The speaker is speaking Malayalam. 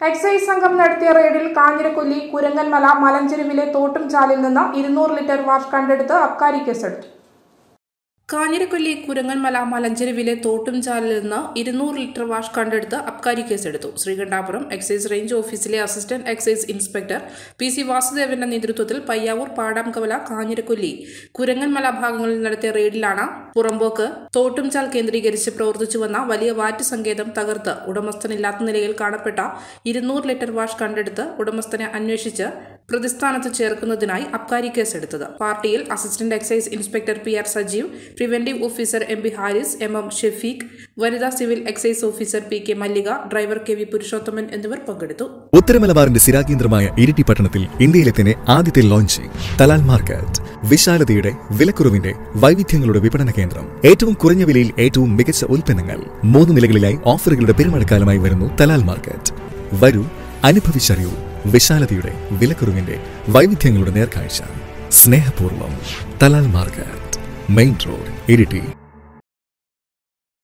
എക്സൈസ് സംഘം നടത്തിയ റെയ്ഡിൽ കാഞ്ഞിരക്കൊല്ലി കുരങ്ങൻമല മലഞ്ചെരുവിലെ തോട്ടും ചാലിൽ നിന്ന് ഇരുന്നൂറ് ലിറ്റർ വാഷ് കണ്ടെടുത്ത് അബ്കാരി കേസെടുത്തു കാഞ്ഞിരക്കൊല്ലി കുരങ്ങൻമല മലഞ്ചെരുവിലെ തോട്ടുംചാലിൽ നിന്ന് ഇരുന്നൂറ് ലിറ്റർ വാഷ് കണ്ടെടുത്ത് അബ്കാരി കേസെടുത്തു ശ്രീകണ്ഠാപുരം എക്സൈസ് റേഞ്ച് ഓഫീസിലെ assistant excise inspector P C വാസുദേവന്റെ നേതൃത്വത്തിൽ പയ്യാവൂർ പാടാംകവല കാഞ്ഞിരക്കൊല്ലി കുരങ്ങൻമല ഭാഗങ്ങളിൽ നടത്തിയ റെയ്ഡിലാണ് പുറമ്പോക്ക് തോട്ടുംചാൽ കേന്ദ്രീകരിച്ച് പ്രവർത്തിച്ചു വന്ന വലിയ വാറ്റ് സങ്കേതം തകർത്ത് ഉടമസ്ഥനില്ലാത്ത നിലയിൽ കാണപ്പെട്ട ഇരുന്നൂറ് ലിറ്റർ വാഷ് കണ്ടെടുത്ത് ഉടമസ്ഥനെ അന്വേഷിച്ച് പ്രതിസ്ഥാനത്ത് ചേർക്കുന്നതിനായി അബ്കാരി കേസെടുത്തത് പാർട്ടിയിൽ assistant excise inspector P R Sajeev preventive officer M B Haris M M Shefeeq വനിതാ civil excise officer P K Mallika driver K V Purushothaman എന്നിവർ പങ്കെടുത്തു ഉത്തരമലബാറിന്റെ സ്ഥിരാകേന്ദ്രമായ ഇരിട്ടി പട്ടണത്തിൽ ഇന്ത്യയിലെ തന്നെ ആദ്യത്തെ ലോഞ്ചിംഗ് തലാൽ മാർക്കറ്റ് വിശാലതയുടെ വിലക്കുറവിന്റെ വൈവിധ്യങ്ങളുടെ വിപണന കേന്ദ്രം ഏറ്റവും കുറഞ്ഞ വിലയിൽ ഏറ്റവും മികച്ച ഉൽപ്പന്നങ്ങൾ മൂന്ന് നിലകളിലായി ഓഫറുകളുടെ പെരുമഴക്കാലമായി വരുന്നു തലാൽ മാർക്കറ്റ് വരൂ അനുഭവിച്ചറിയൂ വിശാലതയുടെ വിലക്കുറവിന്റെ വൈവിധ്യങ്ങളുടെ നേർക്കാഴ്ച സ്നേഹപൂർവ്വം Thalal market main road Iritty